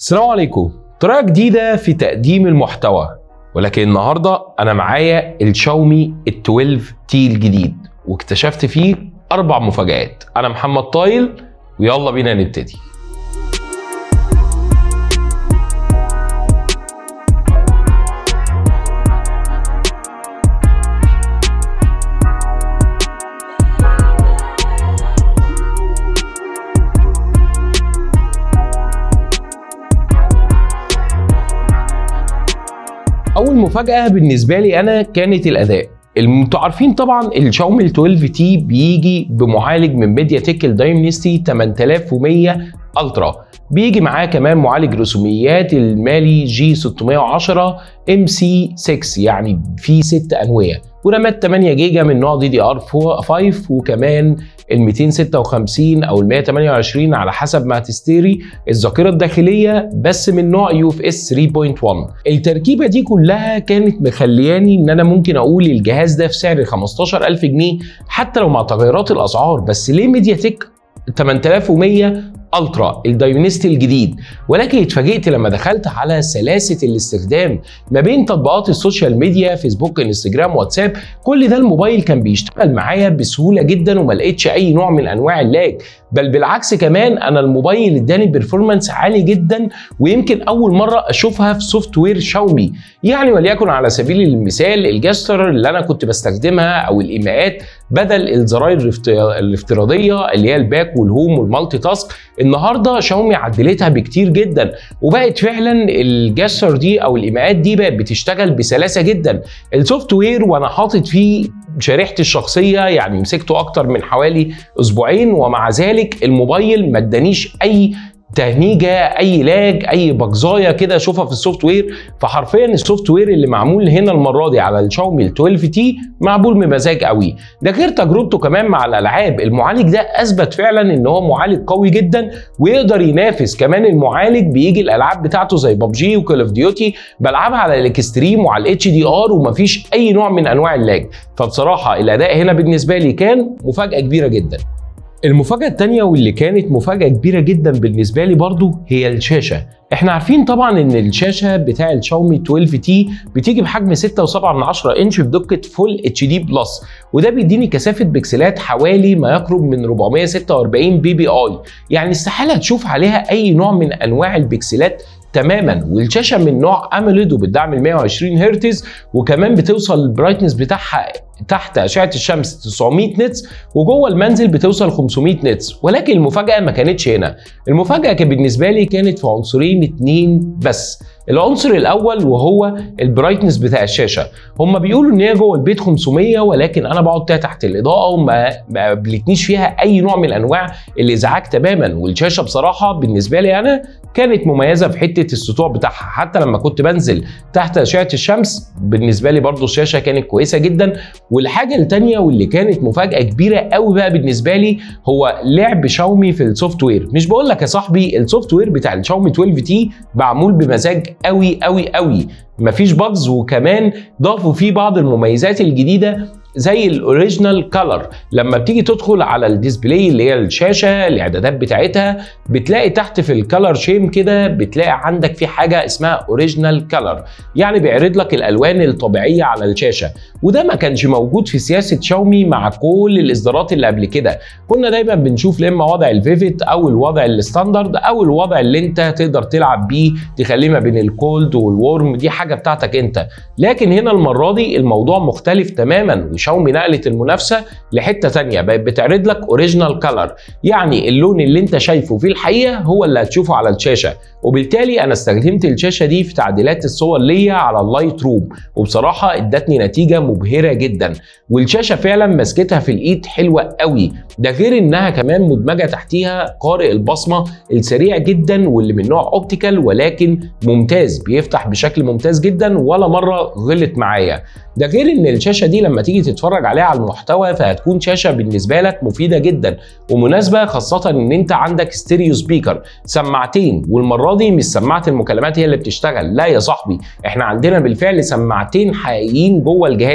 السلام عليكم طريقة جديدة في تقديم المحتوى ولكن النهاردة أنا معايا الشاومي ال 12 تي الجديد واكتشفت فيه أربع مفاجآت أنا محمد طايل ويلا بينا نبتدي اول مفاجاه بالنسبه لي انا كانت الاداء انتوا عارفين طبعا الشاومي 12 تي بيجي بمعالج من ميديا تك الدايمنستي 8100 الترا بيجي معاه كمان معالج رسوميات المالي جي 610 ام سي 6 يعني في ست انويه ورامات 8 جيجا من نوع دي دي ار 5 وكمان ال 256 او ال 128 على حسب ما هتستيري الذاكره الداخليه بس من نوع يو اف اس 3.1 التركيبه دي كلها كانت مخلياني ان انا ممكن اقول الجهاز ده في سعر 15000 جنيه حتى لو مع تغيرات الاسعار بس ليه ميديا تك 8100 الترا الدايمنستي الجديد ولكن اتفاجئت لما دخلت على سلاسه الاستخدام ما بين تطبيقات السوشيال ميديا فيسبوك انستجرام واتساب كل ده الموبايل كان بيشتغل معايا بسهوله جدا وما لقيتش اي نوع من انواع اللاج بل بالعكس كمان انا الموبايل اداني بيرفورمانس عالي جدا ويمكن اول مره اشوفها في سوفت وير شاومي يعني وليكن على سبيل المثال الجاستر اللي انا كنت بستخدمها او الايماءات بدل الزراير الافتراضيه اللي هي الباك والهوم والمالتي تاسك النهارده شاومي عدلتها بكتير جدا وبقت فعلا الجاستر دي او الايماءات دي بقت بتشتغل بسلاسه جدا السوفت وير وانا حاطط فيه شريحتي الشخصيه يعني مسكته اكتر من حوالي اسبوعين ومع ذلك الموبايل ما ادانيش اي تهنيجه اي لاج اي بجزايه كده اشوفها في السوفت وير فحرفيا السوفت وير اللي معمول هنا المره دي على الشاومي ال 12 تي معمول بمزاج قوي ده غير تجربته كمان مع الالعاب المعالج ده اثبت فعلا ان هو معالج قوي جدا ويقدر ينافس كمان المعالج بيجي الالعاب بتاعته زي ببجي وكول اوف ديوتي بلعبها على الاكستريم وعلى الاتش دي ار ومفيش اي نوع من انواع اللاج فبصراحه الاداء هنا بالنسبه لي كان مفاجاه كبيره جدا المفاجأة التانية واللي كانت مفاجأة كبيرة جدا بالنسبة لي برضو هي الشاشة احنا عارفين طبعا ان الشاشة بتاع الشاومي 12 تي بتيجي بحجم 6.7 انش بدقة فول اتش دي بلس وده بيديني كثافة بكسلات حوالي ما يقرب من 446 بي بي اي يعني استحالة تشوف عليها اي نوع من انواع البكسلات تماما والشاشه من نوع اموليد وبتدعم ال 120 هرتز وكمان بتوصل البرايتنس بتاعها تحت اشعه الشمس 900 نتس وجوه المنزل بتوصل 500 نتس ولكن المفاجاه ما كانتش هنا المفاجاه كان بالنسبه لي كانت في عنصرين اتنين بس العنصر الاول وهو البرايتنس بتاع الشاشه هم بيقولوا ان هي جوه البيت 500 ولكن انا بقعد تحت الاضاءه وما ما قابلتنيش فيها اي نوع من انواع الازعاج تماما والشاشه بصراحه بالنسبه لي انا كانت مميزه في حته السطوع بتاعها حتى لما كنت بنزل تحت اشعه الشمس بالنسبه لي برضو الشاشه كانت كويسه جدا والحاجه الثانيه واللي كانت مفاجاه كبيره قوي بقى بالنسبه لي هو لعب شاومي في السوفت وير مش بقول لك يا صاحبي السوفت وير بتاع الشاومي 12 تي معمول بمزاج قوي قوي قوي مفيش باجز وكمان ضافوا فيه بعض المميزات الجديده زي الاوريجينال كلر لما بتيجي تدخل على الديسبلاي اللي هي الشاشه الاعدادات بتاعتها بتلاقي تحت في الكلر شيم كده بتلاقي عندك في حاجه اسمها اوريجينال كلر يعني بيعرض لك الالوان الطبيعيه على الشاشه وده ما كانش موجود في سياسه شاومي مع كل الاصدارات اللي قبل كده كنا دايما بنشوف لا اما وضع الفيفيت او الوضع الستاندرد او الوضع اللي انت تقدر تلعب بيه تخليه ما بين الكولد والورم دي حاجه بتاعتك انت لكن هنا المره دي الموضوع مختلف تماما شاومي نقلت المنافسه لحته ثانيه بقت بتعرض لك اوريجينال كلر يعني اللون اللي انت شايفه في الحقيقه هو اللي هتشوفه على الشاشه وبالتالي انا استخدمت الشاشه دي في تعديلات الصور ليا على اللايت روم وبصراحه ادتني نتيجه مبهره جدا والشاشه فعلا مسكتها في الايد حلوه قوي ده غير انها كمان مدمجه تحتيها قارئ البصمه السريع جدا واللي من نوع اوبتيكال ولكن ممتاز بيفتح بشكل ممتاز جدا ولا مره غلط معايا ده غير ان الشاشه دي لما تيجي تتفرج عليها على المحتوى فهتكون شاشه بالنسبه لك مفيده جدا ومناسبه خاصه ان انت عندك ستيريو سبيكر سماعتين والمره دي مش سماعه المكالمات هي اللي بتشتغل لا يا صاحبي احنا عندنا بالفعل سماعتين حقيقيين جوه الجهاز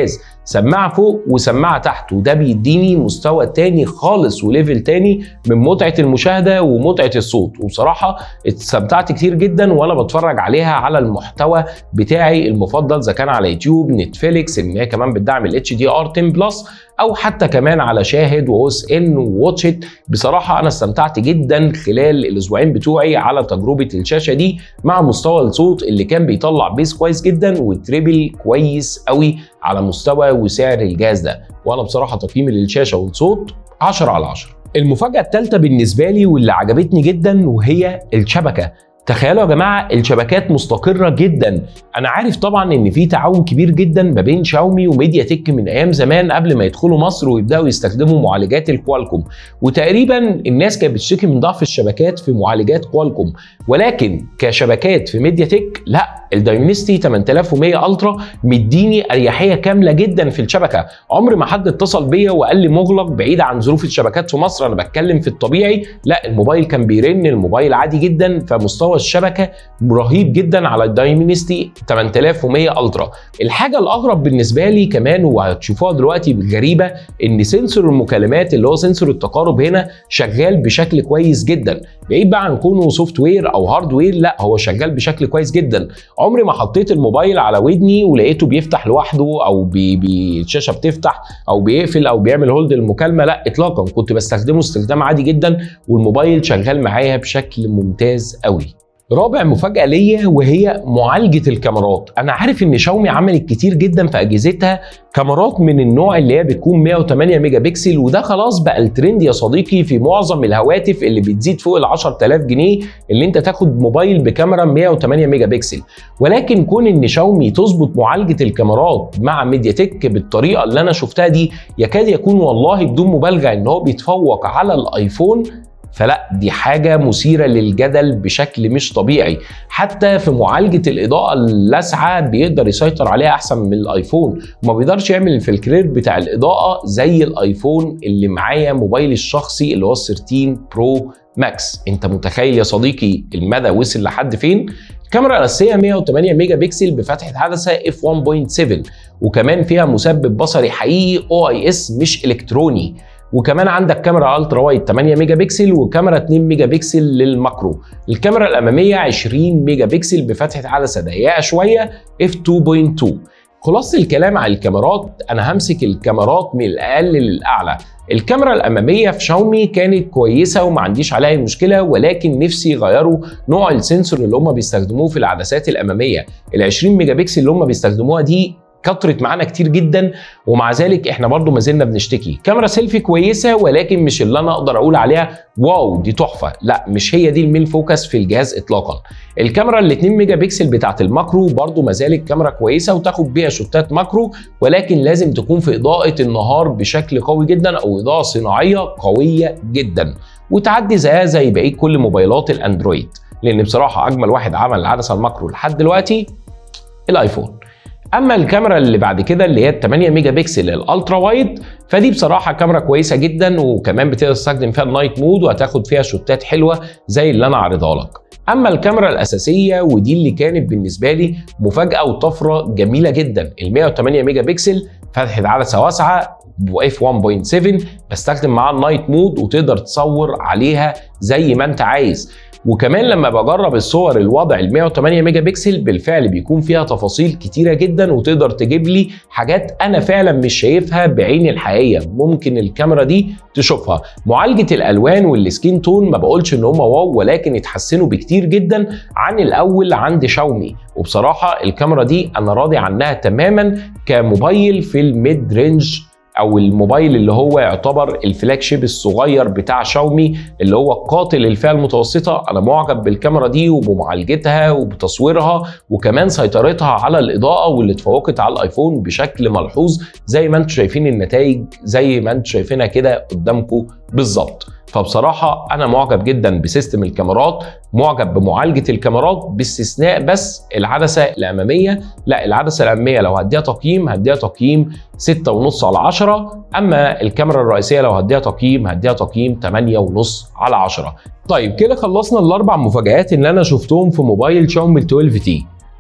سماعه فوق وسماعه تحت وده بيديني مستوى تاني خالص وليفل تاني من متعه المشاهده ومتعه الصوت وبصراحه استمتعت كتير جدا وانا بتفرج عليها على المحتوى بتاعي المفضل اذا كان على يوتيوب نتفليكس ان هي كمان بتدعم الاتش دي ار 10 بلس او حتى كمان على شاهد واوس ان وواتشت بصراحه انا استمتعت جدا خلال الاسبوعين بتوعي على تجربه الشاشه دي مع مستوى الصوت اللي كان بيطلع بيس كويس جدا وتريبل كويس قوي على مستوى وسعر الجهاز ده وانا بصراحه تقييمي للشاشه والصوت 10 على 10 المفاجاه الثالثه بالنسبه لي واللي عجبتني جدا وهي الشبكه تخيلوا يا جماعه الشبكات مستقره جدا انا عارف طبعا ان في تعاون كبير جدا ما بين شاومي وميديا تك من ايام زمان قبل ما يدخلوا مصر ويبداوا يستخدموا معالجات الكوالكوم وتقريبا الناس كانت بتشتكي من ضعف الشبكات في معالجات كوالكوم ولكن كشبكات في ميديا تك لا الدايمنستي 8100 الترا مديني اريحيه كامله جدا في الشبكه عمر ما حد اتصل بيا وقال لي مغلق بعيد عن ظروف الشبكات في مصر انا بتكلم في الطبيعي لا الموبايل كان بيرن الموبايل عادي جدا فمستوى الشبكه رهيب جدا على الدايمنستي 8100 الترا الحاجه الاغرب بالنسبه لي كمان وهتشوفوها دلوقتي غريبه ان سنسور المكالمات اللي هو سنسور التقارب هنا شغال بشكل كويس جدا بعيد بقى عن كونه سوفت وير او هارد وير لا هو شغال بشكل كويس جدا عمري ما حطيت الموبايل على ودني ولقيته بيفتح لوحده او بي بي الشاشه بتفتح او بيقفل او بيعمل هولد المكالمه لا اطلاقا كنت بستخدمه استخدام عادي جدا والموبايل شغال معايا بشكل ممتاز قوي رابع مفاجأة ليا وهي معالجة الكاميرات، أنا عارف إن شاومي عملت كتير جدا في أجهزتها كاميرات من النوع اللي هي بتكون 108 ميجا بكسل وده خلاص بقى الترند يا صديقي في معظم الهواتف اللي بتزيد فوق ال 10000 جنيه اللي أنت تاخد موبايل بكاميرا 108 ميجا بكسل، ولكن كون إن شاومي تظبط معالجة الكاميرات مع ميديا تك بالطريقة اللي أنا شفتها دي يكاد يكون والله بدون مبالغة إن هو بيتفوق على الآيفون فلا دي حاجة مثيرة للجدل بشكل مش طبيعي حتى في معالجة الإضاءة اللاسعة بيقدر يسيطر عليها أحسن من الآيفون وما بيقدرش يعمل الفلكرير بتاع الإضاءة زي الآيفون اللي معايا موبايلي الشخصي اللي هو 13 برو ماكس انت متخيل يا صديقي المدى وصل لحد فين الكاميرا الأساسية 108 ميجا بكسل بفتحة عدسة اف 1.7 وكمان فيها مثبت بصري حقيقي او اي اس مش الكتروني وكمان عندك كاميرا الترا وايد 8 ميجا بكسل وكاميرا 2 ميجا بكسل للماكرو الكاميرا الاماميه 20 ميجا بكسل بفتحه عدسه ضيقه شويه اف 2.2 خلاصه الكلام عن الكاميرات انا همسك الكاميرات من الاقل للاعلى الكاميرا الاماميه في شاومي كانت كويسه وما عنديش عليها اي مشكله ولكن نفسي يغيروا نوع السنسور اللي هم بيستخدموه في العدسات الاماميه ال 20 ميجا بكسل اللي هم بيستخدموها دي كترت معانا كتير جدا ومع ذلك احنا برضو ما زلنا بنشتكي كاميرا سيلفي كويسه ولكن مش اللي انا اقدر اقول عليها واو دي تحفه لا مش هي دي المين فوكس في الجهاز اطلاقا الكاميرا ال 2 ميجا بكسل بتاعه الماكرو برضو ما زالت كاميرا كويسه وتاخد بيها شوتات ماكرو ولكن لازم تكون في اضاءه النهار بشكل قوي جدا او اضاءه صناعيه قويه جدا وتعدي زيها زي بقيه كل موبايلات الاندرويد لان بصراحه اجمل واحد عمل العدسه الماكرو لحد دلوقتي الايفون اما الكاميرا اللي بعد كده اللي هي 8 ميجا بكسل الالترا وايد فدي بصراحه كاميرا كويسه جدا وكمان بتقدر تستخدم فيها النايت مود وهتاخد فيها شوتات حلوه زي اللي انا عارضها لك اما الكاميرا الاساسيه ودي اللي كانت بالنسبه لي مفاجاه وطفره جميله جدا ال 108 ميجا بكسل فتحه عدسه واسعه واف 1.7 بستخدم معاها النايت مود وتقدر تصور عليها زي ما انت عايز وكمان لما بجرب الصور الوضع ال 108 ميجا بكسل بالفعل بيكون فيها تفاصيل كتيره جدا وتقدر تجيب لي حاجات انا فعلا مش شايفها بعيني الحقيقيه ممكن الكاميرا دي تشوفها معالجه الالوان والسكين تون ما بقولش ان هم واو ولكن اتحسنوا بكتير جدا عن الاول عند شاومي وبصراحه الكاميرا دي انا راضي عنها تماما كموبايل في الميد رينج او الموبايل اللي هو يعتبر الفلاج شيب الصغير بتاع شاومي اللي هو قاتل الفئه المتوسطه انا معجب بالكاميرا دي وبمعالجتها وبتصويرها وكمان سيطرتها على الاضاءه واللي اتفوقت على الايفون بشكل ملحوظ زي ما انتم شايفين النتائج زي ما انتم شايفينها كده قدامكم بالظبط فبصراحة أنا معجب جدا بسيستم الكاميرات معجب بمعالجة الكاميرات باستثناء بس العدسة الأمامية لا العدسة الأمامية لو هديها تقييم هديها تقييم 6.5 على 10 أما الكاميرا الرئيسية لو هديها تقييم هديها تقييم 8.5 على 10 طيب كده خلصنا الأربع مفاجآت اللي أنا شفتهم في موبايل شاومي 12 تي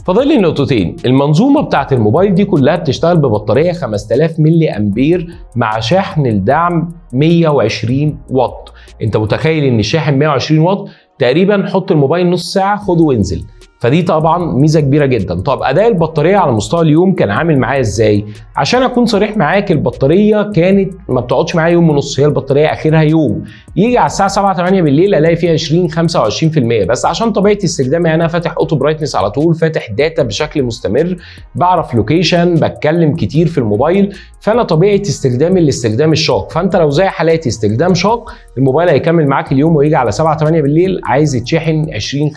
فاضل لي نقطتين المنظومه بتاعت الموبايل دي كلها بتشتغل ببطاريه 5000 ملي امبير مع شحن الدعم 120 واط انت متخيل ان الشاحن 120 واط تقريبا حط الموبايل نص ساعه خده وانزل فدي طبعا ميزه كبيره جدا طب اداء البطاريه على مستوى اليوم كان عامل معايا ازاي عشان اكون صريح معاك البطاريه كانت ما بتقعدش معايا يوم ونص هي البطاريه اخرها يوم يجي على الساعه 7 8 بالليل الاقي فيها 20 25% بس عشان طبيعه استخدامي انا فاتح اوتو برايتنس على طول فاتح داتا بشكل مستمر بعرف لوكيشن بتكلم كتير في الموبايل فانا طبيعه استخدامي لاستخدام الشاق فانت لو زي حالاتي استخدام شاق الموبايل هيكمل معاك اليوم ويجي على 7 8 بالليل عايز يتشحن 20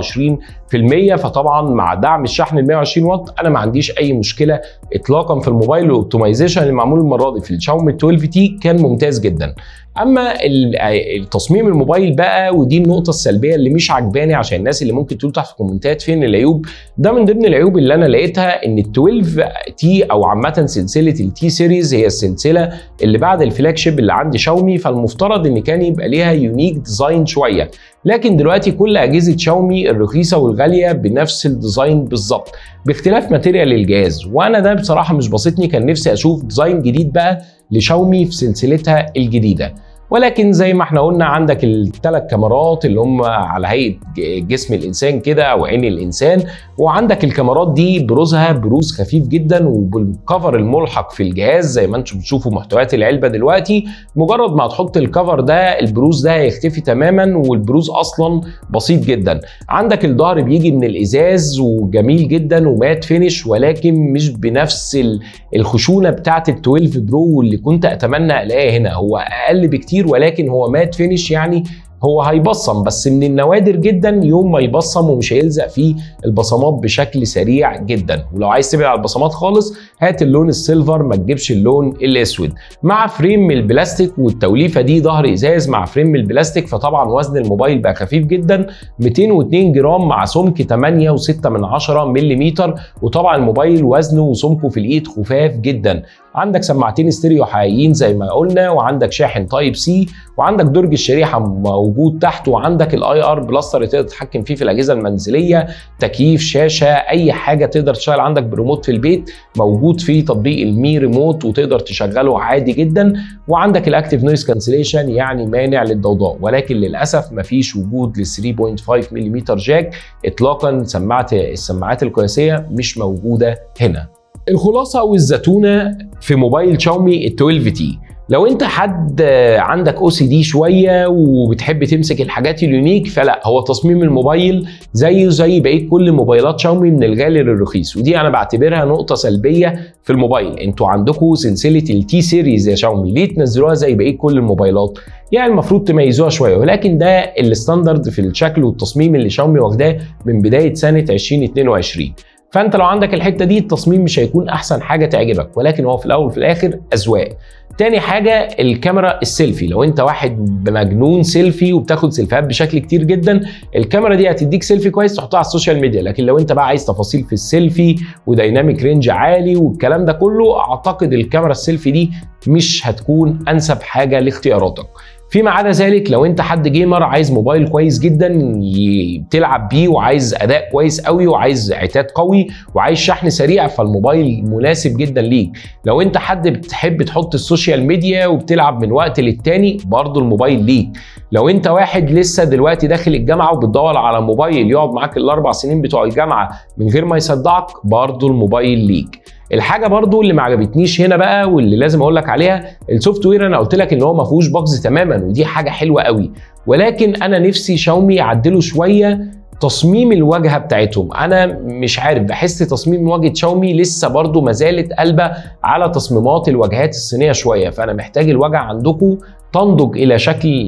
25% فطبعا مع دعم الشحن ال 120 واط انا ما عنديش اي مشكله اطلاقا في الموبايل والاوبتمايزيشن اللي معمول المره دي في الشاومي 12 تي كان ممتاز جدا اما التصميم الموبايل بقى ودي النقطه السلبيه اللي مش عجباني عشان الناس اللي ممكن تقول تحت في الكومنتات فين العيوب ده من ضمن العيوب اللي انا لقيتها ان ال 12 تي او عامه سلسله التي سيريز هي السلسله اللي بعد الفلاج شيب اللي عند شاومي فالمفترض ان كان يبقى ليها يونيك ديزاين شويه لكن دلوقتي كل اجهزه شاومي الرخيصه والغاليه بنفس الديزاين بالظبط باختلاف ماتيريال الجهاز وانا ده بصراحه مش بسطني كان نفسي اشوف ديزاين جديد بقى لشاومي في سلسلتها الجديده ولكن زي ما احنا قلنا عندك الثلاث كاميرات اللي هم على هيئه جسم الانسان كده او عين الانسان وعندك الكاميرات دي بروزها بروز خفيف جدا وبالكفر الملحق في الجهاز زي ما انتم بتشوفوا محتويات العلبه دلوقتي مجرد ما تحط الكفر ده البروز ده هيختفي تماما والبروز اصلا بسيط جدا عندك الظهر بيجي من الازاز وجميل جدا ومات فينش ولكن مش بنفس الخشونه بتاعه ال 12 برو اللي كنت اتمنى الاقيها هنا هو اقل بكتير ولكن هو مات فينش يعني هو هيبصم بس من النوادر جدا يوم ما يبصم ومش هيلزق فيه البصمات بشكل سريع جدا ولو عايز تبعد على البصمات خالص هات اللون السيلفر ما تجيبش اللون الاسود مع فريم من البلاستيك والتوليفه دي ظهر ازاز مع فريم من البلاستيك فطبعا وزن الموبايل بقى خفيف جدا 202 جرام مع سمك 8.6 من 10 ملم وطبعا الموبايل وزنه وسمكه في الايد خفاف جدا عندك سماعتين ستيريو حقيقيين زي ما قلنا وعندك شاحن تايب سي وعندك درج الشريحه موجود تحت وعندك الاي ار بلاستر تقدر تتحكم فيه في الاجهزه المنزليه تكييف شاشه اي حاجه تقدر تشتغل عندك بريموت في البيت موجود في تطبيق المي ريموت وتقدر تشغله عادي جدا وعندك الاكتيف نويز كانسليشن يعني مانع للضوضاء ولكن للاسف مفيش وجود ل 3.5 ملم جاك اطلاقا سماعه السماعات القياسيه مش موجوده هنا الخلاصه والزتونه في موبايل شاومي ال 12 تي لو انت حد عندك او سي دي شويه وبتحب تمسك الحاجات اليونيك فلا هو تصميم الموبايل زيه زي بقيه كل موبايلات شاومي من الغالي للرخيص ودي انا بعتبرها نقطه سلبيه في الموبايل انتوا عندكم سلسله التي سيريز يا شاومي ليه تنزلوها زي بقيه كل الموبايلات يعني المفروض تميزوها شويه ولكن ده الستاندرد في الشكل والتصميم اللي شاومي واخداه من بدايه سنه 2022 فانت لو عندك الحته دي التصميم مش هيكون احسن حاجه تعجبك ولكن هو في الاول وفي الاخر اذواق تاني حاجة الكاميرا السيلفي لو انت واحد بمجنون سيلفي وبتاخد سيلفيات بشكل كتير جدا الكاميرا دي هتديك سيلفي كويس تحطها على السوشيال ميديا لكن لو انت بقى عايز تفاصيل في السيلفي وديناميك رينج عالي والكلام ده كله اعتقد الكاميرا السيلفي دي مش هتكون انسب حاجة لاختياراتك فيما عدا ذلك لو انت حد جيمر عايز موبايل كويس جدا تلعب بيه وعايز اداء كويس قوي وعايز عتاد قوي وعايز شحن سريع فالموبايل مناسب جدا ليك لو انت حد بتحب تحط السوشيال ميديا وبتلعب من وقت للتاني برضه الموبايل ليك لو انت واحد لسه دلوقتي داخل الجامعه وبتدور على موبايل يقعد معاك الاربع سنين بتوع الجامعه من غير ما يصدعك برضه الموبايل ليك الحاجه برضو اللي ما عجبتنيش هنا بقى واللي لازم اقول لك عليها السوفت وير انا قلت لك ان هو ما فيهوش باجز تماما ودي حاجه حلوه قوي ولكن انا نفسي شاومي يعدلوا شويه تصميم الواجهه بتاعتهم انا مش عارف بحس تصميم واجهه شاومي لسه برضو ما زالت قلبه على تصميمات الواجهات الصينيه شويه فانا محتاج الواجهه عندكم تنضج الى شكل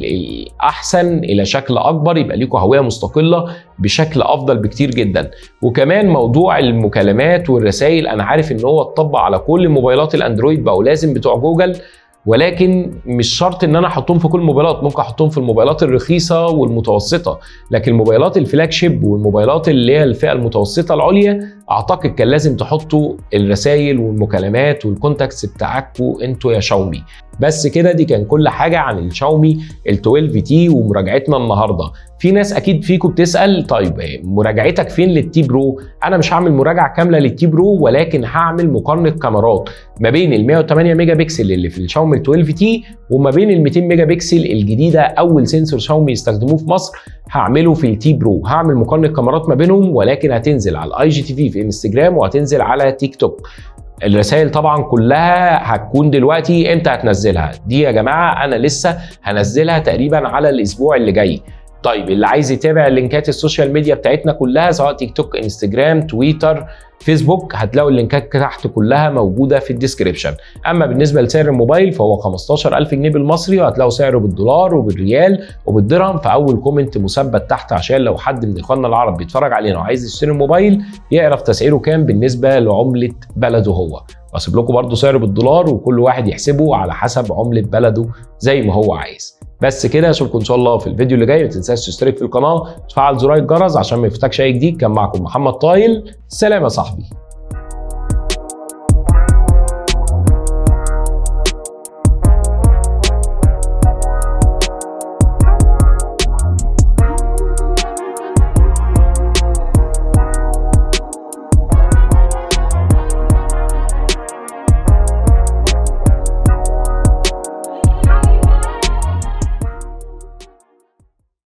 احسن الى شكل اكبر يبقى ليكوا هويه مستقله بشكل افضل بكتير جدا وكمان موضوع المكالمات والرسائل انا عارف ان هو اتطبق على كل موبايلات الاندرويد بقوا لازم بتوع جوجل ولكن مش شرط ان انا احطهم في كل الموبايلات ممكن احطهم في الموبايلات الرخيصه والمتوسطه لكن الموبايلات الفلاج شيب والموبايلات اللي هي الفئه المتوسطه العليا اعتقد كان لازم تحطوا الرسائل والمكالمات والكونتاكتس بتاعكم انتوا يا شاومي بس كده دي كان كل حاجه عن الشاومي ال 12 تي ومراجعتنا النهارده في ناس اكيد فيكم بتسال طيب مراجعتك فين للتي برو انا مش هعمل مراجعه كامله للتي برو ولكن هعمل مقارنه كاميرات ما بين ال 108 ميجا بكسل اللي في الشاومي 12 تي وما بين ال 200 ميجا بكسل الجديده اول سنسور شاومي يستخدموه في مصر هعمله في التي برو هعمل مقارنه كاميرات ما بينهم ولكن هتنزل على الاي جي تي في في انستجرام وهتنزل على تيك توك الرسائل طبعا كلها هتكون دلوقتي امتى هتنزلها دي يا جماعه انا لسه هنزلها تقريبا على الاسبوع اللي جاي طيب اللي عايز يتابع اللينكات السوشيال ميديا بتاعتنا كلها سواء تيك توك انستجرام تويتر فيسبوك هتلاقوا اللينكات تحت كلها موجوده في الديسكربشن اما بالنسبه لسعر الموبايل فهو 15000 جنيه بالمصري وهتلاقوا سعره بالدولار وبالريال وبالدرهم في اول كومنت مثبت تحت عشان لو حد من اخواننا العرب بيتفرج علينا وعايز يشتري الموبايل يعرف تسعيره كام بالنسبه لعمله بلده هو واسيب لكم برده سعر بالدولار وكل واحد يحسبه على حسب عمله بلده زي ما هو عايز بس كده اشوفكم ان شاء الله في الفيديو اللي جاي ما تنساش تشترك في القناه وتفعل زرار الجرس عشان ما يفوتكش اي جديد كان معكم محمد طايل سلام يا صاحبي